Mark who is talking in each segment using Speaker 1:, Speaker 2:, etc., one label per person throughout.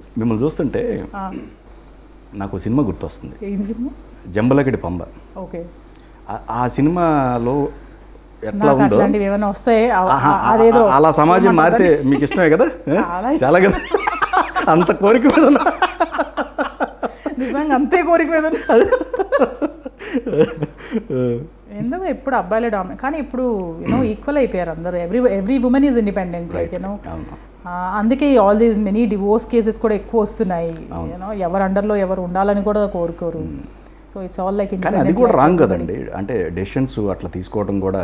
Speaker 1: మిమ్మల్ని చూస్తుంటే
Speaker 2: ఆ,
Speaker 1: నాకు ఓ సినిమా గుర్తొస్తుంది
Speaker 2: ఏం సినిమా
Speaker 1: జంబలకిడి పంబ
Speaker 2: ఓకే
Speaker 1: ఆ- ఆ సినిమాలో ఎట్లా
Speaker 2: నాకు
Speaker 1: ఉందో
Speaker 2: అట్లాంటివి ఏమైనా వస్తాయి ఆ-
Speaker 1: ఆహా,
Speaker 2: ఆ- అదేదో
Speaker 1: ఆ- అలా సమాజం మారితే మీకు ఇష్టమే కదా
Speaker 2: చాలా ఇష్టం.
Speaker 1: చాలా కదా అంత కోరిక మీద ఉన్నా.
Speaker 2: నిజంగా అంతే కోరిక మీద ఉంది. ఎందుకు ఎప్పుడు అబ్బాయిలే డామినే కానీ ఇప్పుడు యూనో ఈక్వల్ అయిపోయారు అందరూ every every women is independent like you know
Speaker 1: అవును
Speaker 2: అందుకే all these many divorce cases కూడా ఎక్కువ వస్తున్నాయి యూనో ఎవరు అండర్లో ఎవరు ఉండాలని కూడా కోరుకోరు సో ఇట్స్ ఆల్ లైక్
Speaker 1: కానీ అది కూడా రాంగ్ కదండి అంటే డెసిషన్స్ అట్లా తీసుకోవడం కూడా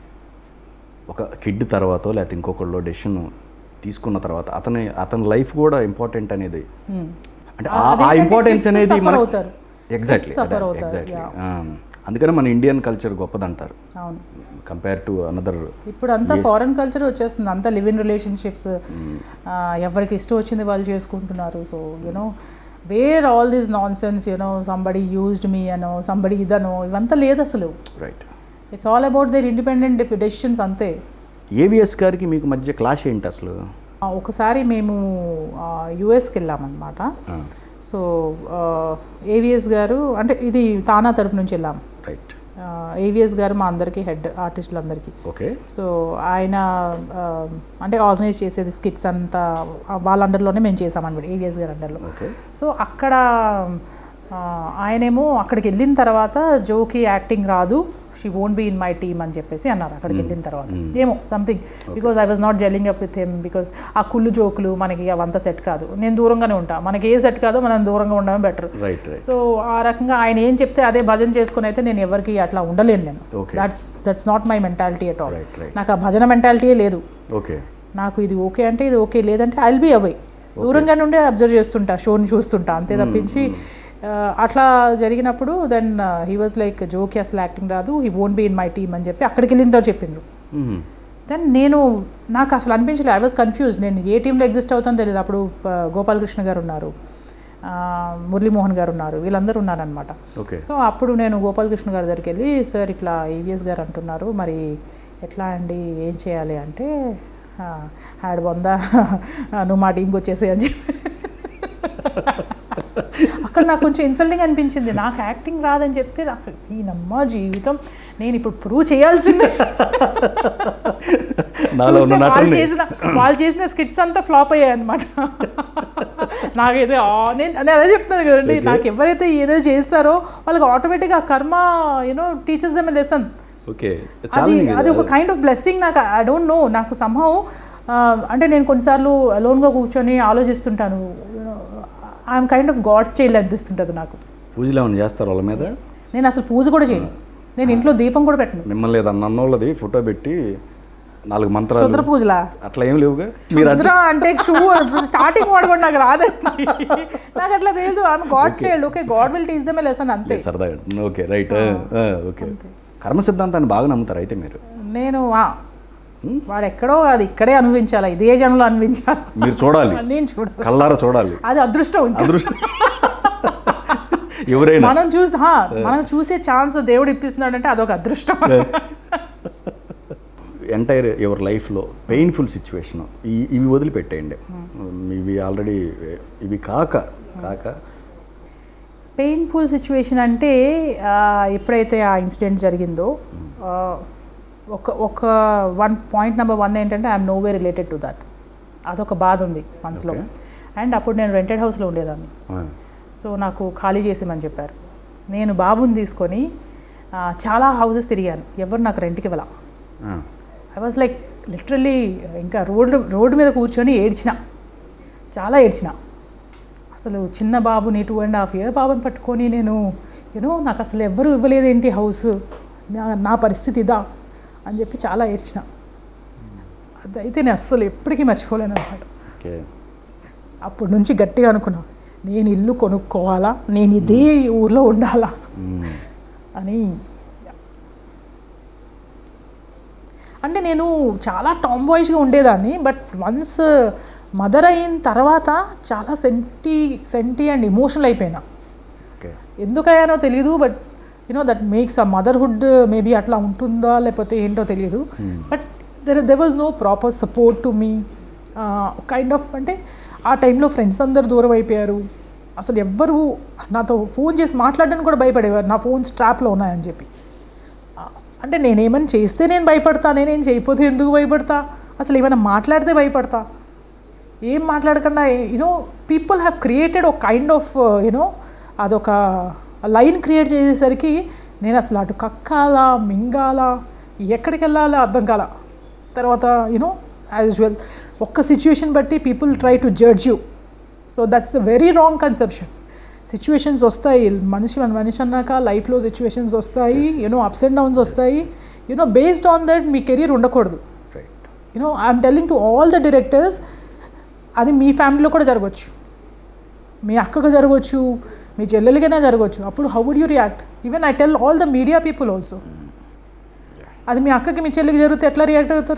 Speaker 1: ఒక కిడ్ తర్వాతో లేకపోతే ఇంకొకళ్ళు డెసిషన్ తీసుకున్న తర్వాత అతని అతని లైఫ్ కూడా ఇంపార్టెంట్ అనేది అంటే ఆ- ఆ
Speaker 2: అదేంటంటే
Speaker 1: ఇంపార్టెన్స్
Speaker 2: kids
Speaker 1: అనేది
Speaker 2: suffer అవుతారు.
Speaker 1: ఎగ్జాక్ట్లీ
Speaker 2: Kids suffer అవుతారు,
Speaker 1: ఎగ్జాక్ట్లీ అందుకనే మన ఇండియన్ కల్చర్ గొప్పదంటారు
Speaker 2: అవును
Speaker 1: కంపేర్ టు అనదర్
Speaker 2: ఇప్పుడు అంతా ఫారెన్ కల్చర్ వచ్చేస్తుంది అంతా లివ్ ఇన్ రిలేషన్షిప్స్ ఎవరికి ఇష్టం వచ్చింది వాళ్ళు చేసుకుంటున్నారు so you know where all these nonsense you know somebody used me అనో సంబడి ఇదనో ఇవంతా లేదు అసలు
Speaker 1: right
Speaker 2: it's all about their independent decisions అంతే
Speaker 1: ఏవిఎస్ గారికి మీకు మధ్య క్లాష్ ఏంటి అసలు
Speaker 2: ఆ, ఒకసారి మేము యుఎస్కి వెళ్ళామన్నమాట
Speaker 1: ఆ,
Speaker 2: సో ఏవిఎస్ గారు అంటే ఇది తానా తరపు నుంచి వెళ్ళాం
Speaker 1: రైట్
Speaker 2: ఏవిఎస్ గారు మా అందరికీ హెడ్ ఆర్టిస్టులందరికీ
Speaker 1: ఓకే
Speaker 2: సో ఆయన ఆ, అంటే ఆర్గనైజ్ చేసేది స్కిట్స్ అంతా ఆ, వాళ్ళ అండర్లోనే మేము చేసామన్నమాట ఏవిఎస్ గారి అండర్లో
Speaker 1: ఓకే
Speaker 2: సో అక్కడ ఆ, ఆయనేమో అక్కడికి వెళ్ళిన తర్వాత జోకి యాక్టింగ్ రాదు she won't be in my team అని చెప్పేసి అన్నారు అక్కడికి వెళ్ళిన తర్వాత ఏమో something because I was not gelling up with him బికాజ్ ఆ కుళ్ళు జోకులు మనకి అవంతా సెట్ కాదు నేను దూరంగానే ఉంటా మనకి ఏ సెట్ కాదో మనం దూరంగా ఉండడం బెటర్
Speaker 1: రైట్ రైట్
Speaker 2: సో ఆ రకంగా ఆయన ఏం చెప్తే అదే భజన చేసుకుని అయితే నేను ఎవరికి అట్లా ఉండలేను నేను
Speaker 1: Okay.
Speaker 2: That's that's not my mentality at all
Speaker 1: Right, right.
Speaker 2: నాకు ఆ భజన మెంటాలిటీయే లేదు
Speaker 1: ఓకే
Speaker 2: నాకు ఇది ఓకే అంటే ఇది ఓకే లేదంటే ఐల్ బీ అవై దూరంగా నుండే అబ్జర్వ్ చేస్తుంటా షోని చూస్తుంటా అంతే తప్పించి ఆ, అట్లా జరిగినప్పుడు దెన్ హీ వాజ్ లైక్ జోకి అసలు యాక్టింగ్ రాదు he won't be in my team అని చెప్పి అక్కడికి వెళ్ళిందో చెప్పిండ్రు దెన్ నేను నాకు అసలు అనిపించలేదు ఐ వాజ్ కన్ఫ్యూజ్ నేను ఏ టీంలో ఎగ్జిస్ట్ అవుతానో తెలియదు అప్పుడు ఆ, గోపాలకృష్ణ గారు ఉన్నారు ఆ, మురళీమోహన్ గారు ఉన్నారు వీళ్ళందరూ ఉన్నారనమాట
Speaker 1: ఓకే
Speaker 2: సో అప్పుడు నేను గోపాలకృష్ణ గారి దగ్గరికి వెళ్ళి సార్ ఇట్లా ఈవీఎస్ గారు అంటున్నారు మరి ఎట్లా అండి ఏం చేయాలి అంటే హ్యాడ్ వందా నువ్వు మా టీంకి వచ్చేసి అని చెప్పి అక్కడ నాకు కొంచెం ఇన్సల్టింగ్ అనిపించింది నాకు యాక్టింగ్ రాదని చెప్తే నాకు ఈయనమ్మ జీవితం నేను ఇప్పుడు ప్రూవ్ చేయాల్సిందే
Speaker 1: నాలో ఉన్న
Speaker 2: చూస్తే వాళ్ళు
Speaker 1: నటుల్ని
Speaker 2: చేసిన వాళ్ళు చేసిన స్కిట్స్ అంతా ఫ్లాప్ అయ్యాయి అనమాట నాకైతే ఆ, నేను నేను అదే చెప్తున్నాను కదండి నాకు ఎవరైతే ఏదో చేస్తారో వాళ్ళకి ఆటోమేటిక్గా ఆ కర్మ you know teachers them lesson
Speaker 1: okay
Speaker 2: అది
Speaker 1: చాలా
Speaker 2: అది ఒక కైండ్ ఆఫ్ బ్లెస్సింగ్ నాకు ఐ డోంట్ నో నాకు సంహవ్ అంటే నేను కొన్నిసార్లు అలోన్గా కూర్చొని ఆలోచిస్తుంటాను I'm kind of God's child అనిపిస్తుంటుంది నాకు
Speaker 1: పూజలు ఏమైనా చేస్తారు వాళ్ళ మీద
Speaker 2: నేను అసలు పూజ కూడా చేయను నేను ఇంట్లో దీపం కూడా పెట్టను
Speaker 1: మిమ్మల్ని లేదా నన్నోళ్ళది ఫోటో పెట్టి నాలుగు మంత్రాలు
Speaker 2: శుద్ర పూజలా
Speaker 1: అట్లా ఏం లేవుగా మీరు
Speaker 2: శుద్ర అంటే షూ స్టార్టింగ్ వాడు కూడా నాకు రాదండి నాకు అట్లా తెలియదు ఆమె God child okay God will teach them lesson అంతే
Speaker 1: సరదాగా ఓకే రైట్ ఓకే కర్మ సిద్ధాంతాన్ని బాగా నమ్ముతారు అయితే మీరు
Speaker 2: నేను ఆ, వాడు ఎక్కడో అది ఇక్కడే అనుభవించాలి ఇదే జనంలో అనుభవించాలి
Speaker 1: మీరు చూడాలి
Speaker 2: నేను చూడ
Speaker 1: కళ్ళారా చూడాలి
Speaker 2: అది అదృష్టం ఇంకా
Speaker 1: అదృష్టం ఎవరైనా
Speaker 2: మనం చూస్తే హా, మనం చూసే ఛాన్స్ దేవుడు ఇప్పిస్తున్నాడు అంటే అదొక అదృష్టం
Speaker 1: ఎంటైర్ యువర్ లైఫ్లో పెయిన్ఫుల్ సిచ్యువేషన్ ఇవి వదిలిపెట్టేయండి ఇవి ఆల్రెడీ ఇవి కాక కాక
Speaker 2: పెయిన్ఫుల్ సిచ్యువేషన్ అంటే ఆ, ఎప్పుడైతే ఆ ఇన్సిడెంట్ జరిగిందో ఆ, ఒక ఒక వన్ పాయింట్ నెంబర్ వన్ ఏంటంటే I'm no way related to that అదొక బాధ ఉంది మనసులో
Speaker 1: Okay.
Speaker 2: అండ్ అప్పుడు నేను రెంటెడ్ హౌస్లో ఉండేదాన్ని
Speaker 1: ఆ,
Speaker 2: సో నాకు ఖాళీ చేసేమని చెప్పారు నేను బాబుని తీసుకొని ఆ, చాలా హౌసెస్ తిరిగాను ఎవరు నాకు రెంట్కి ఇవ్వాల
Speaker 1: ఆ,
Speaker 2: ఐ వాజ్ లైక్ లిటరల్లీ ఇంకా రోడ్డు రోడ్డు మీద కూర్చొని ఏడ్చిన చాలా ఏడ్చిన అసలు చిన్న బాబుని టూ అండ్ హాఫ్ ఇయర్ బాబుని పట్టుకొని నేను యూనో నాకు అసలు ఎవ్వరూ ఇవ్వలేదేంటి హౌస్ నా- నా పరిస్థితి ఇదా అని చెప్పి చాలా ఏడ్చిన అదైతే నేను అస్సలు ఎప్పటికీ మర్చిపోలేను అనమాట
Speaker 1: ఓకే
Speaker 2: అప్పటి నుంచి గట్టిగా అనుకున్నా నేను ఇల్లు కొనుక్కోవాలా నేను ఇదే ఊర్లో ఉండాలా
Speaker 1: మ్మ్.
Speaker 2: అని అంటే నేను చాలా టామ్ బాయ్స్గా ఉండేదాన్ని బట్ వన్స్ మదర్ అయిన తర్వాత చాలా సెంటి సెంటి అండ్ ఎమోషనల్ అయిపోయినా
Speaker 1: ఓకే
Speaker 2: ఎందుకయ్యానో తెలియదు but you know that makes a motherhood maybe అట్లా ఉంటుందా లేకపోతే ఏంటో తెలియదు but there there was no proper support to me kind of అంటే ఆ టైంలో ఫ్రెండ్స్ అందరు దూరం అయిపోయారు అసలు ఎవ్వరు నాతో ఫోన్ చేసి మాట్లాడడానికి కూడా భయపడేవారు నా ఫోన్స్ ట్రాప్లో ఉన్నాయని చెప్పి ఆ, అంటే నేనేమైనా చేస్తే నేను భయపడతా నేనేం చేయకపోతే ఎందుకు భయపడతా అసలు ఏమైనా మాట్లాడితే భయపడతా ఏం మాట్లాడకుండా యూనో పీపుల్ హ్యావ్ క్రియేటెడ్ ఒక కైండ్ ఆఫ్ యూనో అదొక లైన్ క్రియేట్ చేసేసరికి నేను అసలు అటు కక్కాలా మింగాలా ఎక్కడికి వెళ్ళాలా అర్థం కాల తర్వాత యూనో యాజ్ యూజువల్ ఒక్క సిచ్యువేషన్ బట్టి people try to judge you so that's the very wrong conception situations వస్తాయి మనిషి మనిషి అన్నాక లైఫ్లో సిచ్యువేషన్స్ వస్తాయి యూనో అప్స్ అండ్ డౌన్స్ వస్తాయి యూనో బేస్డ్ ఆన్ దట్ మీ కెరీర్ ఉండకూడదు
Speaker 1: right
Speaker 2: you know I'm telling to all the directors అది మీ ఫ్యామిలీలో కూడా జరగవచ్చు మీ అక్కకు జరగవచ్చు మీ చెల్లెలికైనా జరగవచ్చు అప్పుడు how would you react even I tell all the media people also అది మీ అక్కకి మీ చెల్లికి జరిగితే ఎట్లా రియాక్ట్ అవుతారు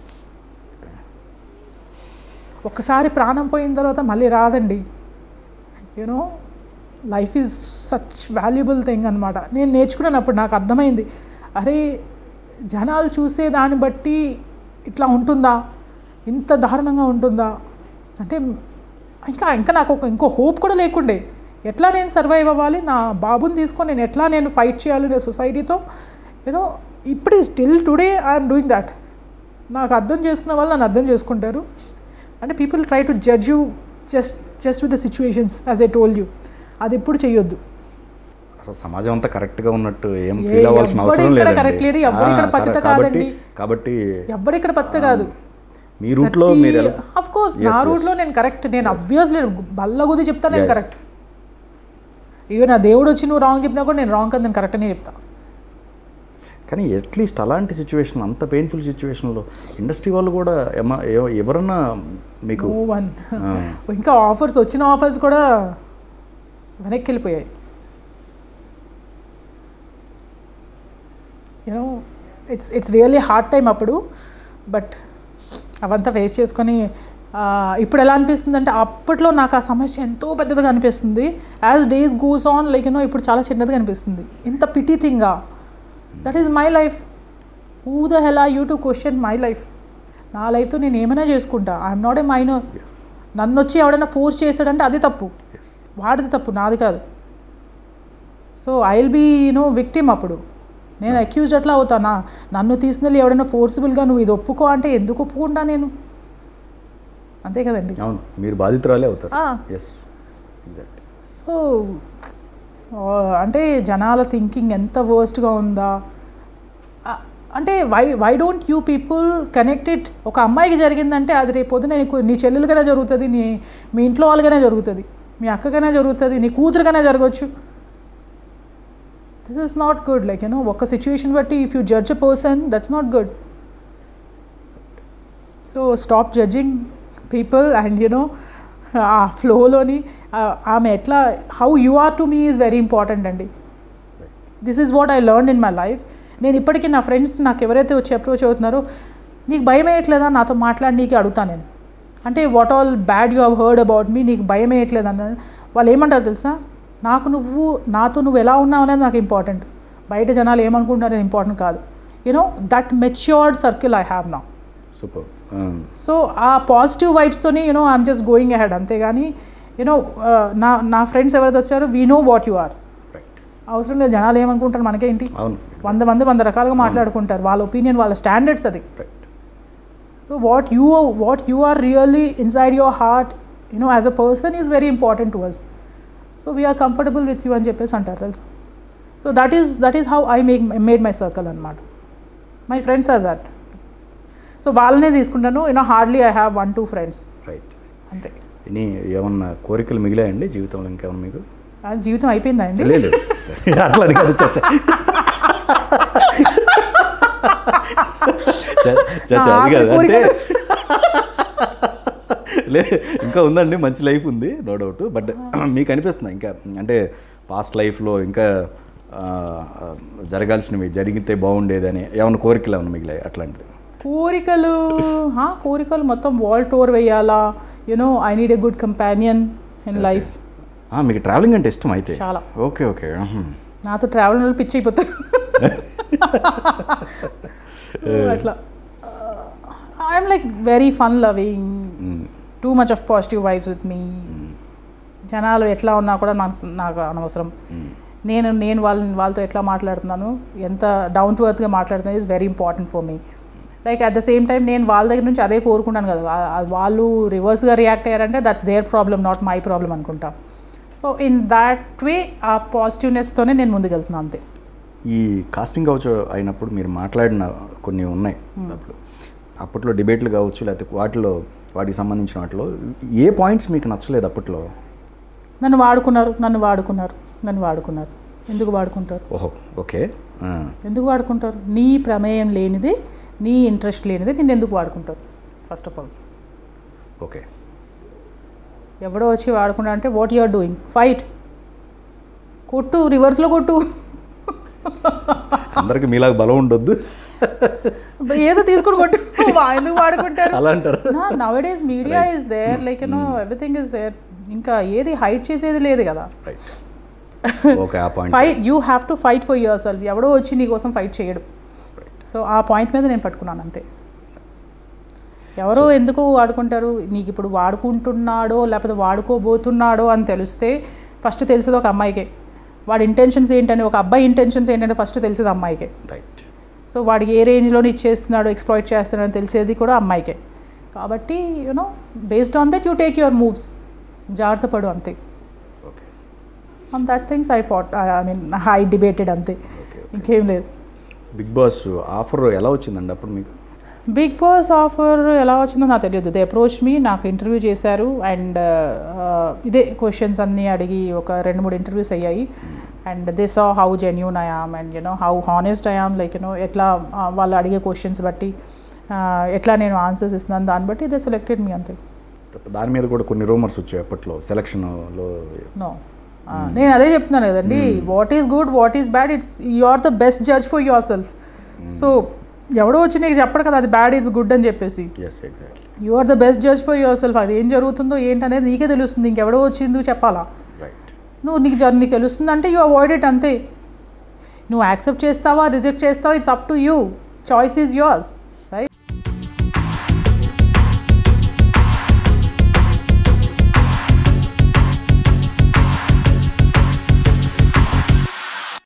Speaker 2: ఒక్కసారి ప్రాణం పోయిన తర్వాత మళ్ళీ రాదండి you know life is such valuable thing అనమాట నేను నేర్చుకున్నప్పుడు నాకు అర్థమైంది అరే జనాలు చూసే దాన్ని బట్టి ఇట్లా ఉంటుందా ఇంత దారుణంగా ఉంటుందా అంటే ఇంకా ఇంకా నాకు ఒక ఇంకో హోప్ కూడా లేకుండే ఎట్లా నేను సర్వైవ్ అవ్వాలి నా బాబుని తీసుకొని నేను ఎట్లా నేను ఫైట్ చేయాలి నా సొసైటీతో యూనో ఇప్పుడు still today I'm doing that నాకు అర్థం చేసుకున్న వాళ్ళు నన్ను అర్థం చేసుకుంటారు అంటే people try to judge you just just with the situations as I told you అది ఎప్పుడు చెయ్యొద్దు
Speaker 1: అసలు సమాజం అంతా కరెక్ట్గా ఉన్నట్టు ఏం
Speaker 2: ఏ-
Speaker 1: ఫీల్ అవ్వాల్సిన
Speaker 2: ఎవ్వడు
Speaker 1: అవసరం
Speaker 2: ఇక్కడ
Speaker 1: లేదండి
Speaker 2: correct లేడు, ఎవ్వడు ఇక్కడ
Speaker 1: ఆ,
Speaker 2: పతిత
Speaker 1: కాబట్టి
Speaker 2: కాదండి.
Speaker 1: కాబట్టి
Speaker 2: ఎవ్వడు ఇక్కడ పత్తే కాదు
Speaker 1: మీ రూట్లో మీరు ఎలా-
Speaker 2: అఫ్ కోర్స్
Speaker 1: Yes,
Speaker 2: నా
Speaker 1: yes.
Speaker 2: రూట్లో నేను కరెక్ట్ నేను అబ్వియస్లీ బల్లగుది చెప్తా నేను
Speaker 1: Yeah.
Speaker 2: కరెక్ట్ ఈవెన్ నా దేవుడు వచ్చి నువ్వు రాంగ్ చెప్పినా కూడా నేను రాంగ్ కదా నేను కరెక్ట్ అనే చెప్తా
Speaker 1: కానీ అట్లీస్ట్ అలాంటి సిచ్యువేషన్ అంత పెయిన్ఫుల్ సిచ్యువేషన్లో ఇండస్ట్రీ వాళ్ళు కూడా ఏమ- ఎవ- ఎవరన్నా మీకు
Speaker 2: నో వన్
Speaker 1: ఆ,
Speaker 2: ఇంకా ఆఫర్స్ వచ్చిన ఆఫర్స్ కూడా వెనక్కి వెళ్ళిపోయాయి you know it's it's really hard time అప్పుడు బట్ అవంతా ఫేస్ చేసుకొని ఆ, ఇప్పుడు ఎలా అనిపిస్తుంది అంటే అప్పట్లో నాకు ఆ సమస్య ఎంతో పెద్దదిగా అనిపిస్తుంది as days goes on like you know ఇప్పుడు చాలా చిన్నదిగా అనిపిస్తుంది ఇంత పిటీ థింగా that is my life who the hell are you to question my life నా లైఫ్తో నేను ఏమైనా చేసుకుంటా I'm not a minor
Speaker 1: yes,
Speaker 2: నన్ను వచ్చి ఎవడైనా ఫోర్స్ చేశాడంటే అది తప్పు
Speaker 1: yes.
Speaker 2: వాడిది తప్పు నాది కాదు so I will be you know victim అప్పుడు నేను అక్యూజ్ అట్లా అవుతానా నన్ను తీసుకెళ్ళి ఎవడైనా ఫోర్సిబుల్గా నువ్వు ఇది ఒప్పుకో అంటే ఎందుకు ఒప్పుకుంటా నేను అంతే కదండి
Speaker 1: అవును మీరు బాధితురాలే అవుతారు
Speaker 2: ఆ.
Speaker 1: ఎస్ ఎగ్జాక్ట్
Speaker 2: సో ఆ, అంటే జనాల థింకింగ్ ఎంత వర్స్ట్గా ఉందా ఆ, అంటే why why don't you people connected ఒక అమ్మాయికి జరిగిందంటే అది రేపు పొద్దున నీకు నీ చెల్లెలకైనా జరుగుతుంది నీ మీ ఇంట్లో వాళ్ళకైనా జరుగుతుంది మీ అక్కకైనా జరుగుతుంది నీ కూతురికైనా జరగవచ్చు this is not good like you know ఒక సిచ్యువేషన్ బట్టి if you judge a person that's not good so stop judging people and you know ఆ ఫ్లోలోని ఆమె ఎట్లా how you are to me is very important అండి this is what I learn in my life నేను ఇప్పటికీ నా friends నాకు ఎవరైతే వచ్చి అప్రోచ్ అవుతున్నారో నీకు భయం వేయట్లేదా నాతో మాట్లాడి నీకు అడుగుతాను నేను అంటే what all bad you have heard about me నీకు భయం వేయట్లేదు అన్న వాళ్ళు ఏమంటారు తెలుసా నాకు నువ్వు నాతో నువ్వు ఎలా ఉన్నావు అనేది నాకు ఇంపార్టెంట్ బయట జనాలు ఏమనుకుంటున్నారు ఇంపార్టెంట్ కాదు you know that matured circle I have నా
Speaker 1: సూపర్
Speaker 2: సో ఆ పాజిటివ్ వైబ్స్తోని you know I'm just going ahead అంతేగాని యూనో నా నా ఫ్రెండ్స్ ఎవరైతే వచ్చారో we know what you are
Speaker 1: right
Speaker 2: అవసరం లేదు జనాలు ఏమనుకుంటారు మనకేంటి
Speaker 1: అవును
Speaker 2: వంద మంది వంద రకాలుగా మాట్లాడుకుంటారు వాళ్ళ ఒపీనియన్ వాళ్ళ స్టాండర్డ్స్ అది
Speaker 1: right
Speaker 2: so what you what you are really inside your heart you know as a person is very important to us so we're comfortable with you అని చెప్పేసి అంటారు తెలుసా so that is that is how I make made my circle అనమాట my friends are that so వాళ్ళనే తీసుకుంటాను you know hardly I have one two friends
Speaker 1: right
Speaker 2: అంతే
Speaker 1: ఇని ఏమన్నా కోరికలు మిగిలాయండి జీవితంలో ఇంకేమన్నా మీకు
Speaker 2: ఆ జీవితం అయిపోయిందా అండి
Speaker 1: లేదు అట్లా అని కాదు చచ్చ చచ్చ అది కాదు అంటే లే ఇంకా ఉందండి మంచి లైఫ్ ఉంది నో డౌట్ బట్ మీకు అనిపిస్తుంది ఇంకా అంటే పాస్ట్ లైఫ్లో ఇంకా ఆ, జరగాల్సినవి జరిగితే బాగుండేదని ఏమన్నా కోరికలు ఏమన్నా మిగిలాయి అట్లాంటిది
Speaker 2: కోరికలు ఆ, కోరికలు మొత్తం వాల్ టూర్ వేయాలా you know I need a good companion in life
Speaker 1: ఆ, మీకు ట్రావెలింగ్ అంటే ఇష్టం అయితే
Speaker 2: చాలా.
Speaker 1: ఓకే ఓకే
Speaker 2: నాతో ట్రావెల్ వాళ్ళు పిచ్చి అయిపోతారు సో అట్లా I'm like very fun loving too much of positive vibes with me జనాలు ఎట్లా ఉన్నా కూడా నాకు నాకు అనవసరం నేను నేను వాళ్ళని వాళ్ళతో ఎట్లా మాట్లాడుతున్నాను ఎంత డౌన్ టు ఎర్త్గా మాట్లాడుతున్నాను is very important for me like at the same time నేను వాళ్ళ దగ్గర నుంచి అదే కోరుకుంటాను కదా వా- ఆ- వాళ్ళు రివర్స్గా రియాక్ట్ అయ్యారంటే that's their problem not my problem అనుకుంటా సో ఇన్ దాట్ వే ఆ పాజిటివ్నెస్తోనే నేను ముందుకెళ్తున్నాను అంతే
Speaker 1: ఈ కాస్టింగ్ కౌచ్ అయినప్పుడు మీరు మాట్లాడిన కొన్ని ఉన్నాయి అప్పుడు అప్పట్లో డిబేట్లు కావచ్చు లేకపోతే వాటిలో వాటికి సంబంధించిన వాటిలో ఏ పాయింట్స్ మీకు నచ్చలేదు అప్పట్లో
Speaker 2: నన్ను వాడుకున్నారు నన్ను వాడుకున్నారు నన్ను వాడుకున్నారు ఎందుకు వాడుకుంటారు
Speaker 1: ఓహో ఓకే ఆ,
Speaker 2: ఎందుకు వాడుకుంటారు నీ ప్రమేయం లేనిది నీ ఇంట్రెస్ట్ లేనిది నేను ఎందుకు వాడుకుంటారు ఫస్ట్ ఆఫ్ ఆల్
Speaker 1: ఓకే
Speaker 2: ఎవడో వచ్చి వాడుకుంటా అంటే what you are doing fight కొట్టు రివర్స్లో కొట్టు
Speaker 1: అందరికి మీలాగా బలం ఉండొద్దు
Speaker 2: ఏదో తీసుకుని కొట్టు వా- ఎందుకు వాడుకుంటారు
Speaker 1: అలా అంటారు
Speaker 2: nowadays media is there like you know everything is there ఇంకా ఏది హైట్ చేసేది లేదు కదా
Speaker 1: రైట్ ఓకే ఆ point
Speaker 2: fight you have to fight for yourself ఎవడో వచ్చి నీ కోసం ఫైట్ చేయడు సో ఆ పాయింట్ మీద నేను పట్టుకున్నాను అంతే ఎవరో ఎందుకు వాడుకుంటారు నీకు ఇప్పుడు వాడుకుంటున్నాడో లేకపోతే వాడుకోబోతున్నాడో అని తెలిస్తే ఫస్ట్ తెలిసేది ఒక అమ్మాయికే వాడి ఇంటెన్షన్స్ ఏంటని ఒక అబ్బాయి ఇంటెన్షన్స్ ఏంటంటే ఫస్ట్ తెలిసేది అమ్మాయికే
Speaker 1: రైట్
Speaker 2: సో వాడికి ఏ రేంజ్లో ఇచ్చేస్తున్నాడో ఎక్స్ప్లాయిట్ చేస్తున్నాడో అని తెలిసేది కూడా అమ్మాయికే కాబట్టి you know based on that you take your moves జాగ్రత్త పడు అంతే
Speaker 1: okay
Speaker 2: on that things I fought I mean I debated అంతే
Speaker 1: ఓకే
Speaker 2: ఇంకేం లేదు
Speaker 1: బిగ్ బాస్ ఆఫర్ ఎలా వచ్చిందండి అప్పుడు మీకు
Speaker 2: బిగ్ బాస్ ఆఫర్ ఎలా వచ్చిందో నాకు తెలియదు దే అప్రోచ్ మీ నాకు ఇంటర్వ్యూ చేశారు అండ్ ఇదే క్వశ్చన్స్ అన్నీ అడిగి ఒక రెండు మూడు ఇంటర్వ్యూస్ అయ్యాయి and they saw how genuine I'm and you know how honest I'm like you know ఎట్లా uh, వాళ్ళు అడిగే క్వశ్చన్స్ బట్టి uh, ఎట్లా నేను ఆన్సర్స్ ఇస్తున్నాను దాన్ని బట్టి దే సెలెక్టెడ్ మీ అంతే
Speaker 1: దాని మీద కూడా కొన్ని రూమర్స్ వచ్చాయి అప్పట్లో సెలక్షన్లో
Speaker 2: నో నేను అదే చెప్తున్నాను కదండి what is good what is bad it's you are the best judge for yourself so ఎవడో వచ్చి నీకు చెప్పడు కదా అది బ్యాడ్ ఇది గుడ్ అని చెప్పేసి
Speaker 1: yes exactly
Speaker 2: you are the best judge for yourself అది ఏం జరుగుతుందో ఏంటనేది నీకే తెలుస్తుంది ఇంకెవడో వచ్చిందో చెప్పాలా
Speaker 1: రైట్
Speaker 2: నువ్వు నీకు జర్ నీకు తెలుస్తుంది అంటే యూ అవాయిడ్ ఇట్ అంతే నువ్వు యాక్సెప్ట్ చేస్తావా రిజెక్ట్ చేస్తావా it's up to you choice is yours